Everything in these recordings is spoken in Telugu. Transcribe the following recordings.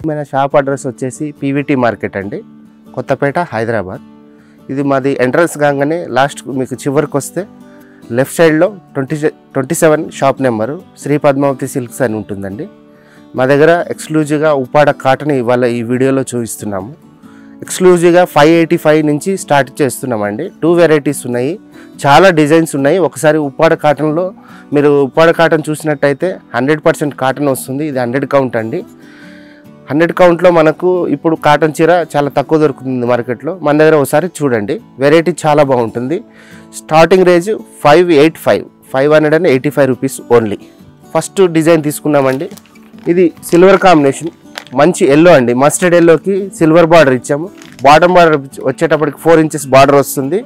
మన షాప్ అడ్రస్ వచ్చేసి పీవీటీ మార్కెట్ అండి కొత్తపేట హైదరాబాద్ ఇది మాది ఎంట్రన్స్ కాగానే లాస్ట్ మీకు చివరికి వస్తే లెఫ్ట్ సైడ్లో twenty twenty seven shop number Sri Padmavathi silks అని ఉంటుందండి మా దగ్గర ఎక్స్క్లూజివ్గా ఉప్పాడ కాటన్ ఇవాళ ఈ వీడియోలో చూపిస్తున్నాము ఎక్స్క్లూజివ్గా ఫైవ్ ఎయిటీ ఫైవ్ నుంచి స్టార్ట్ చేస్తున్నామండి టూ వెరైటీస్ ఉన్నాయి చాలా డిజైన్స్ ఉన్నాయి ఒకసారి ఉప్పాడ కాటన్లో మీరు ఉప్పాడ కాటన్ చూసినట్టయితే హండ్రెడ్ పర్సెంట్ కాటన్ వస్తుంది ఇది హండ్రెడ్ కౌంట్ అండి హండ్రెడ్ కౌంట్లో మనకు ఇప్పుడు కాటన్ చీర చాలా తక్కువ దొరుకుతుంది మార్కెట్లో మన దగ్గర ఒకసారి చూడండి వెరైటీ చాలా బాగుంటుంది starting range five eight five five hundred and eighty five rupees only first design తీసుకున్నామండి ఇది సిల్వర్ కాంబినేషన్ మంచి ఎల్లో అండి మస్టర్డ్ ఎల్లోకి సిల్వర్ బార్డర్ ఇచ్చాము బాటమ్ బార్డర్ వచ్చేటప్పటికి ఫోర్ ఇంచెస్ బార్డర్ వస్తుంది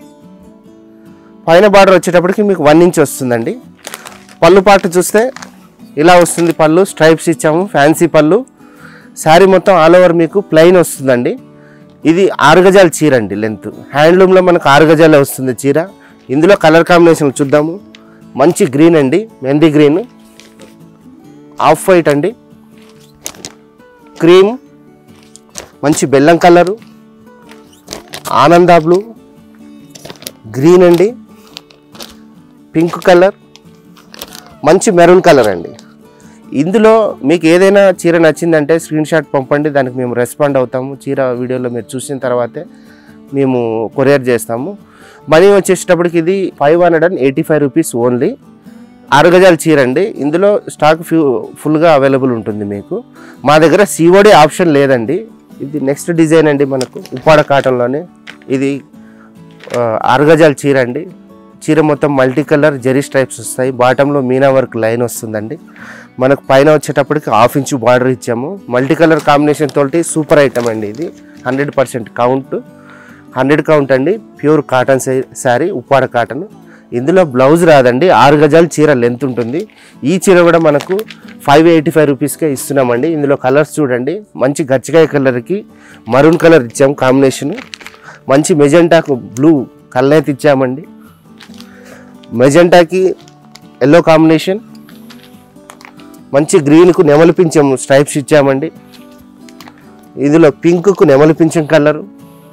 పైన బార్డర్ వచ్చేటప్పటికి మీకు వన్ ఇంచ్ వస్తుందండి పళ్ళు పాటు చూస్తే ఇలా వస్తుంది పళ్ళు స్ట్రైప్స్ ఇచ్చాము ఫ్యాన్సీ పళ్ళు శారీ మొత్తం ఆల్ ఓవర్ మీకు ప్లెయిన్ వస్తుందండి ఇది ఆరు గజాల చీర అండి లెంత్ హ్యాండ్లూమ్లో మనకు ఆరు గజాలే వస్తుంది చీర ఇందులో కలర్ కాంబినేషన్ చూద్దాము మంచి గ్రీన్ అండి మెంది గ్రీన్ ఆఫ్ వైట్ అండి క్రీమ్ మంచి బెల్లం కలరు ఆనంద బ్లూ గ్రీన్ అండి పింక్ కలర్ మంచి మెరూన్ కలర్ అండి ఇందులో మీకు ఏదైనా చీర నచ్చిందంటే స్క్రీన్ షాట్ పంపండి దానికి మేము రెస్పాండ్ అవుతాము చీర వీడియోలో మీరు చూసిన తర్వాతే మేము కొరియర్ చేస్తాము మనీ వచ్చేటప్పటికి ఇది five hundred and eighty five rupees only ఆరు గజాల చీర అండి ఇందులో స్టాక్ ఫ్యూ ఫుల్గా అవైలబుల్ ఉంటుంది మీకు మా దగ్గర సిఓడి ఆప్షన్ లేదండి ఇది నెక్స్ట్ డిజైన్ అండి మనకు ఉప్పాడ కాటన్లోనే ఇది ఆ, ఆరు గజాల చీర అండి చీర మొత్తం మల్టీ కలర్ జెరీ స్ట్రైప్స్ వస్తాయి బాటంలో మీనా వర్క్ లైన్ వస్తుందండి మనకు పైన వచ్చేటప్పటికి హాఫ్ ఇంచు బార్డర్ ఇచ్చాము మల్టీ కలర్ కాంబినేషన్ తోటి సూపర్ ఐటమ్ అండి ఇది hundred percent count hundred count అండి pure cotton saree Uppada cotton ఇందులో బ్లౌజ్ రాదండి ఆరు గజాల చీర లెంత్ ఉంటుంది ఈ చీర కూడా మనకు ఫైవ్ ఎయిటీ ఫైవ్ రూపీస్కే ఇస్తున్నామండి ఇందులో కలర్స్ చూడండి మంచి గచ్చికాయ కలర్కి మరూన్ కలర్ ఇచ్చాము కాంబినేషన్ మంచి మెజెంటాకు బ్లూ కలర్ ఇచ్చామండి మెజెంటాకి ఎల్లో కాంబినేషన్ మంచి గ్రీన్కు నెమలి పింఛం స్ట్రైప్స్ ఇచ్చామండి ఇందులో పింక్కు నెమలి పింఛం కలరు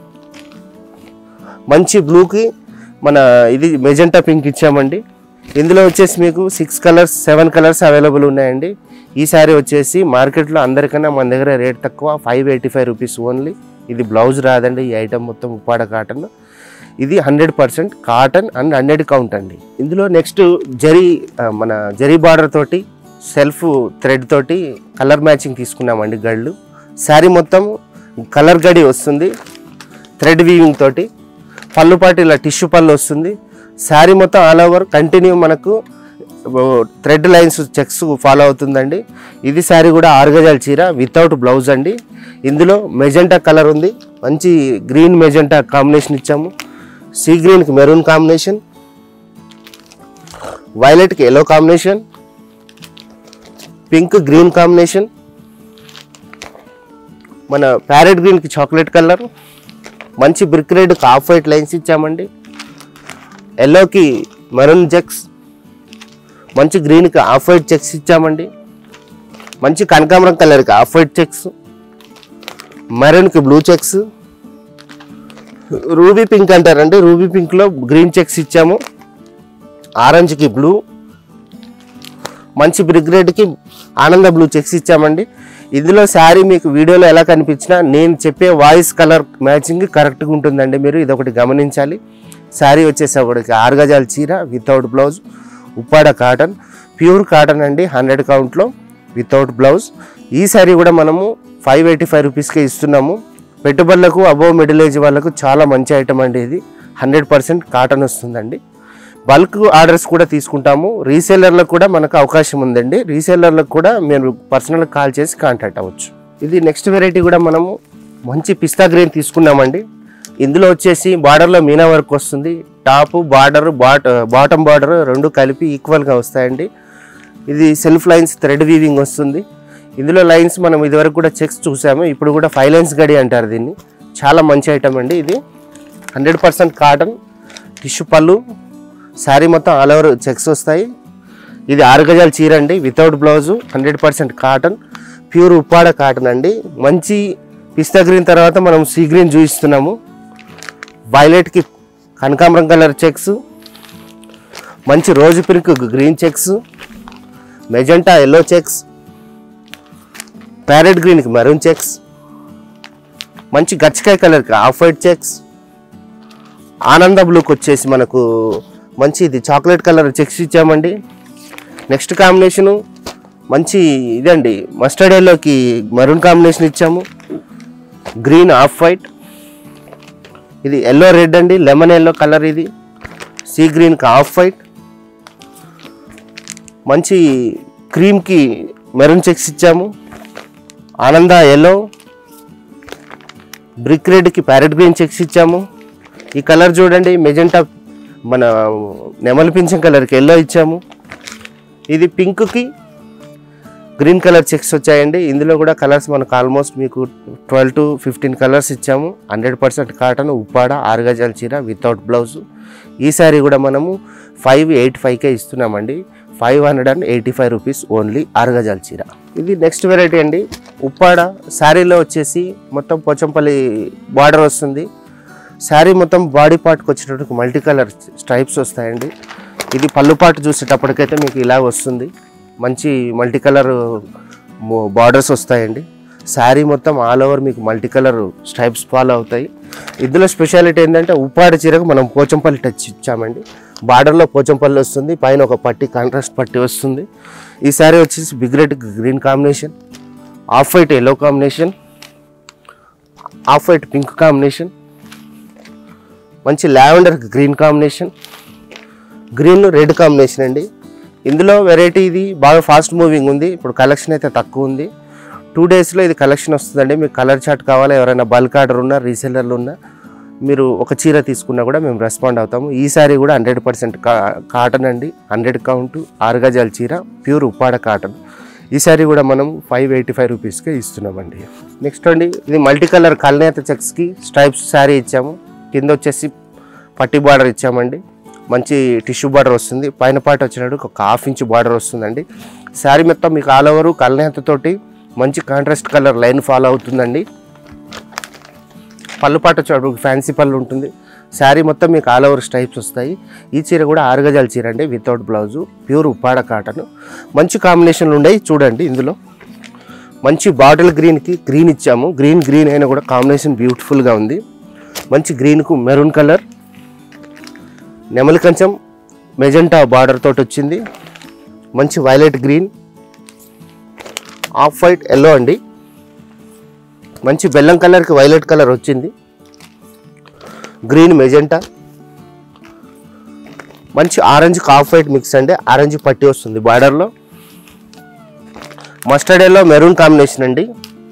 మంచి బ్లూకి మన ఇది మెజెంటా పింక్ ఇచ్చామండి ఇందులో వచ్చేసి మీకు six colours seven colours available ఉన్నాయండి ఈ శారీ వచ్చేసి మార్కెట్లో అందరికన్నా మన దగ్గర రేట్ తక్కువ five eighty five rupees only ఇది బ్లౌజ్ రాదండి ఈ ఐటమ్ మొత్తం ఉప్పాడ కాటన్ ఇది hundred percent cotton and hundred count అండి ఇందులో నెక్స్ట్ జరీ ఆ, మన జరీ బార్డర్ తోటి సెల్ఫ్ థ్రెడ్ తోటి కలర్ మ్యాచింగ్ తీసుకున్నామండి గళ్ళు శారీ మొత్తం కలర్ గడి వస్తుంది థ్రెడ్ వీవింగ్ తోటి పళ్ళు పాటు ఇలా టిష్యూ పళ్ళు వస్తుంది శారీ మొత్తం ఆల్ ఓవర్ కంటిన్యూ మనకు థ్రెడ్ లైన్స్ చెక్స్ ఫాలో అవుతుందండి ఇది శారీ కూడా ఆరు గజాల చీర వితౌట్ బ్లౌజ్ అండి ఇందులో మెజెంటా కలర్ ఉంది మంచి గ్రీన్ మెజెంటా కాంబినేషన్ ఇచ్చాము సీ గ్రీన్కి మెరూన్ కాంబినేషన్ వైలెట్కి yellow combination pink green combination మన ప్యారెట్ గ్రీన్కి చాక్లెట్ కలర్ మంచి brick red half white lines ఇచ్చామండి ఎల్లోకి మెరూన్ చెక్స్ మంచి గ్రీన్కి హాఫ్ వైట్ చెక్స్ ఇచ్చామండి మంచి కనకాంబరం కలర్కి హాఫ్ వైట్ చెక్స్ మెరూన్కి బ్లూ చెక్స్ రూబీ పింక్ అంటారండి రూబీ పింక్లో గ్రీన్ చెక్స్ ఇచ్చాము ఆరెంజ్కి బ్లూ మంచి బ్రిక్ రెడ్కి ఆనంద బ్లూ చెక్స్ ఇచ్చామండి ఇందులో శారీ మీకు వీడియోలో ఎలా కనిపించినా నేను చెప్పే వాయిస్ కలర్ మ్యాచింగ్ కరెక్ట్గా ఉంటుందండి మీరు ఇది ఒకటి గమనించాలి శారీ వచ్చేసరికి ఆరు గజాల చీర without blouse Uppada cotton pure cotton అండి హండ్రెడ్ కౌంట్లో వితౌట్ బ్లౌజ్ ఈ శారీ కూడా మనము ఫైవ్ ఎయిటీ ఫైవ్ రూపీస్కే ఇస్తున్నాము పెట్టుబడులకు అబోవ్ మిడిల్ ఏజ్ వాళ్ళకు చాలా మంచి ఐటమ్ అండి ఇది హండ్రెడ్ పర్సెంట్ కాటన్ వస్తుందండి బల్క్ ఆర్డర్స్ కూడా తీసుకుంటాము రీసేలర్లకు కూడా మనకు అవకాశం ఉందండి రీసేలర్లకు కూడా మీరు పర్సనల్ కాల్ చేసి కాంటాక్ట్ అవ్వచ్చు ఇది నెక్స్ట్ వెరైటీ కూడా మనము మంచి పిస్తా గ్రీన్ తీసుకున్నామండి ఇందులో వచ్చేసి బార్డర్లో మీనా వర్క్ వస్తుంది టాప్ బార్డర్ బాట్ బాటమ్ బార్డర్ రెండు కలిపి ఈక్వల్గా వస్తాయండి ఇది సెల్ఫ్ లైన్స్ థ్రెడ్ వీవింగ్ వస్తుంది ఇందులో లైన్స్ మనం ఇదివరకు కూడా చెక్స్ చూసాము ఇప్పుడు కూడా ఫైవ్ లైన్స్ గడి అంటారు దీన్ని చాలా మంచి ఐటమ్ అండి ఇది హండ్రెడ్ పర్సెంట్ కాటన్ టిష్యూ పళ్ళు శారీ మొత్తం ఆల్ ఓవర్ చెక్స్ వస్తాయి ఇది ఆరు గజాల చీర అండి without blouse hundred percent cotton pure Uppada cotton అండి మంచి పిస్తా గ్రీన్ తర్వాత మనం సీ గ్రీన్ చూపిస్తున్నాము వైలెట్కి కనకాంబరం కలర్ చెక్స్ మంచి rose pink green checks magenta yellow checks parrot గ్రీన్కి మెరూన్ చెక్స్ మంచి గచ్చకాయ కలర్కి ఆఫ్ వైట్ చెక్స్ ఆనంద బ్లూకి వచ్చేసి మనకు మంచి ఇది చాక్లెట్ కలర్ చెక్స్ ఇచ్చామండి నెక్స్ట్ కాంబినేషను మంచి ఇదండి మస్టర్డ్ ఎల్లోకి మరూన్ కాంబినేషన్ ఇచ్చాము గ్రీన్ ఆఫ్ వైట్ ఇది ఎల్లో రెడ్ అండి లెమన్ ఎల్లో కలర్ ఇది సీ గ్రీన్కి ఆఫ్ వైట్ మంచి క్రీమ్కి మెరూన్ చెక్స్ ఇచ్చాము ఆనంద ఎల్లో బ్రిక్ రెడ్కి ప్యారెట్ గ్రీన్ చెక్స్ ఇచ్చాము ఈ కలర్ చూడండి మెజెంటా మన నెమలి పింఛం కలర్కి ఎల్లో ఇచ్చాము ఇది పింక్కి గ్రీన్ కలర్ చెక్స్ వచ్చాయండి ఇందులో కూడా కలర్స్ మనకు ఆల్మోస్ట్ మీకు ట్వెల్వ్ టు ఫిఫ్టీన్ కలర్స్ ఇచ్చాము హండ్రెడ్ పర్సెంట్ కాటన్ ఉప్పాడ ఆరు గజాల చీర వితౌట్ బ్లౌజ్ ఈ శారీ కూడా మనము ఫైవ్ ఎయిట్ ఫైవ్కే ఇస్తున్నామండి five hundred and eighty five rupees only ఆరు గజాల చీర ఇది నెక్స్ట్ వెరైటీ అండి ఉప్పాడ శారీలో వచ్చేసి మొత్తం పోచంపల్లి బార్డర్ వస్తుంది శారీ మొత్తం బాడీ పార్ట్కి వచ్చేటప్పుడు మల్టీ కలర్ స్ట్రైప్స్ వస్తాయండి ఇది పళ్ళు పాటు చూసేటప్పటికైతే మీకు ఇలా వస్తుంది మంచి మల్టీ కలర్ బార్డర్స్ వస్తాయండి శారీ మొత్తం ఆల్ ఓవర్ మీకు మల్టీ కలర్ స్ట్రైప్స్ ఫాలో అవుతాయి ఇందులో స్పెషాలిటీ ఏంటంటే ఉప్పాడ చీరకు మనం పోచంపల్లి టచ్ ఇచ్చామండి బార్డర్లో పోచంపల్లి వస్తుంది పైన ఒక పట్టి కాంట్రాస్ట్ పట్టి వస్తుంది ఈ శారీ వచ్చేసి big red green combination off white yellow combination off white pink combination మంచి lavender green combination green red combination అండి ఇందులో వెరైటీ ఇది బాగా ఫాస్ట్ మూవింగ్ ఉంది ఇప్పుడు కలెక్షన్ అయితే తక్కువ ఉంది టూ డేస్లో ఇది కలెక్షన్ వస్తుందండి మీకు కలర్ చార్ట్ కావాలా ఎవరైనా బల్క్ ఆర్డర్ ఉన్నా రీసెల్లర్లు ఉన్నా మీరు ఒక చీర తీసుకున్నా కూడా మేము రెస్పాండ్ అవుతాము ఈ సారీ కూడా హండ్రెడ్ పర్సెంట్ కాటన్ అండి హండ్రెడ్ కౌంట్ ఆరు గజాల చీర ప్యూర్ ఉప్పాడ కాటన్ ఈ సారీ కూడా మనం ఫైవ్ ఎయిటీ ఫైవ్ రూపీస్కే ఇస్తున్నామండి నెక్స్ట్ అండి ఇది మల్టీ కలర్ కల్నేత చెక్స్కి స్ట్రైప్స్ శారీ ఇచ్చాము కింద వచ్చేసి పట్టి బార్డర్ ఇచ్చామండి మంచి టిష్యూ బార్డర్ వస్తుంది పైన పాట వచ్చినట్టు ఒక హాఫ్ ఇంచ్ బార్డర్ వస్తుందండి శారీ మొత్తం మీకు ఆల్ ఓవర్ కల్నేతతోటి మంచి కాంట్రాస్ట్ కలర్ లైన్ ఫాలో అవుతుందండి పళ్ళు పాట వచ్చేటప్పుడు ఫ్యాన్సీ పళ్ళు ఉంటుంది శారీ మొత్తం మీకు ఆల్ ఓవర్ స్టైప్స్ వస్తాయి ఈ చీర కూడా ఆరు గజాల చీర అండి without blouse pure Uppada cotton మంచి కాంబినేషన్లు ఉన్నాయి చూడండి ఇందులో మంచి బాటిల్ గ్రీన్కి గ్రీన్ ఇచ్చాము గ్రీన్ గ్రీన్ అయినా కూడా కాంబినేషన్ బ్యూటిఫుల్గా ఉంది మంచి గ్రీన్కు మెరూన్ కలర్ నెమలి కంచం మెజెంటా బార్డర్ తోటి వచ్చింది మంచి violet green off white yellow అండి మంచి బెల్లం కలర్కి వైలెట్ కలర్ వచ్చింది గ్రీన్ మెజెంటా మంచి ఆరెంజ్ ఆఫ్ వైట్ మిక్స్ అండి ఆరెంజ్ పట్టి వస్తుంది బార్డర్లో మస్టర్డ్ ఎల్లో మెరూన్ కాంబినేషన్ అండి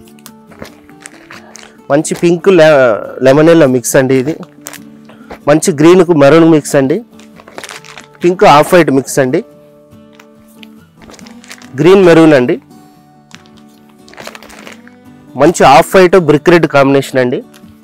మంచి పింక్ లెమన్ ఎల్లో మిక్స్ అండి ఇది మంచి గ్రీన్కు మెరూన్ మిక్స్ అండి పింక్ ఆఫ్ వైట్ మిక్స్ అండి గ్రీన్ మెరూన్ అండి మంచి off white brick red combination అండి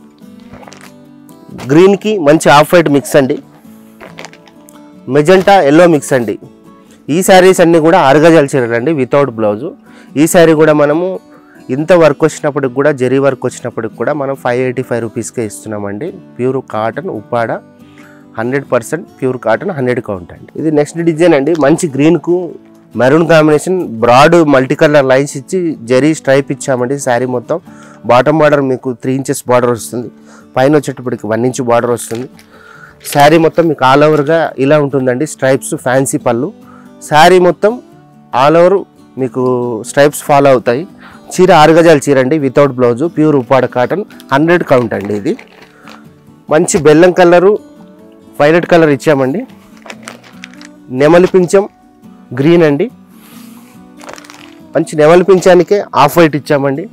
గ్రీన్కి మంచి ఆఫ్ వైట్ మిక్స్ అండి మెజెంటా ఎల్లో మిక్స్ అండి ఈ శారీస్ అన్నీ కూడా అరగజాల చీరలు అండి వితౌట్ బ్లౌజు ఈ శారీ కూడా మనము ఇంత వర్క్ వచ్చినప్పటికి కూడా జరీ వర్క్ వచ్చినప్పటికి కూడా మనం ఫైవ్ ఎయిటీ ఫైవ్ రూపీస్కే ఇస్తున్నామండి pure cotton Uppada hundred percent pure cotton hundred count అండి ఇది నెక్స్ట్ డిజైన్ అండి మంచి గ్రీన్కు maroon combination broad multi colour lines ఇచ్చి జరీ స్ట్రైప్ ఇచ్చామండి శారీ మొత్తం బాటమ్ బార్డర్ మీకు త్రీ ఇంచెస్ బార్డర్ వస్తుంది పైన వచ్చేటప్పటికి వన్ ఇంచ్ బార్డర్ వస్తుంది శారీ మొత్తం మీకు ఆల్ ఓవర్గా ఇలా ఉంటుందండి స్ట్రైప్స్ ఫ్యాన్సీ పళ్ళు శారీ మొత్తం ఆల్ ఓవర్ మీకు స్ట్రైప్స్ ఫాలో అవుతాయి చీర ఆరు గజాల చీర అండి without blouse pure Uppada cotton hundred count అండి ఇది మంచి బెల్లం కలరు వైలెట్ కలర్ ఇచ్చామండి నెమలి పించం గ్రీన్ అండి మంచి నెమలి పించానికే ఆఫ్ వైట్ ఇచ్చామండి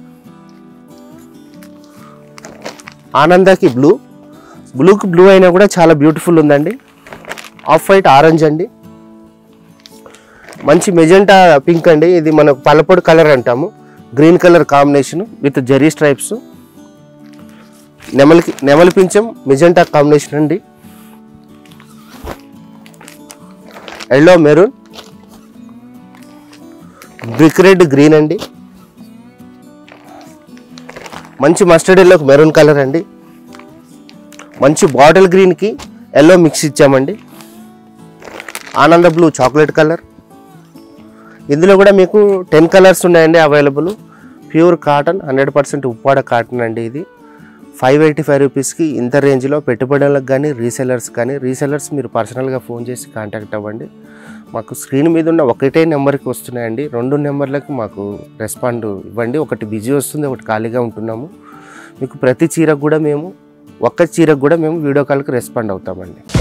ఆనందకి బ్లూ బ్లూకి బ్లూ అయినా కూడా చాలా బ్యూటిఫుల్ ఉందండి ఆఫ్ వైట్ ఆరెంజ్ అండి మంచి మెజెంటా పింక్ అండి ఇది మనకు పలపొడి కలర్ అంటాము green colour combination with zari stripes నెమలికి నెమలి పించం మెజెంటా కాంబినేషన్ అండి yellow maroon brick red green అండి మంచి మస్టర్డ్ ఎల్లోకి మెరూన్ కలర్ అండి మంచి బాటిల్ గ్రీన్కి ఎల్లో మిక్స్ ఇచ్చామండి ఆనంద బ్లూ చాక్లెట్ కలర్ ఇందులో కూడా మీకు టెన్ కలర్స్ ఉన్నాయండి available pure cotton hundred percent Uppada cotton అండి ఇది ఫైవ్ ఎయిటీ ఫైవ్ రూపీస్కి ఇంత రేంజ్లో పెట్టుబడులకు కానీ రీసెలర్స్ కానీ రీసెలర్స్ మీరు పర్సనల్గా ఫోన్ చేసి కాంటాక్ట్ అవ్వండి మాకు స్క్రీన్ మీద ఉన్న ఒకటే నెంబర్కి వస్తున్నాయండి రెండు నెంబర్లకు మాకు రెస్పాండ్ ఇవ్వండి ఒకటి బిజీ వస్తుంది ఒకటి ఖాళీగా ఉంటున్నాము మీకు ప్రతి చీరకు కూడా మేము ఒక్క చీరకు కూడా మేము వీడియో కాల్కి రెస్పాండ్ అవుతామండి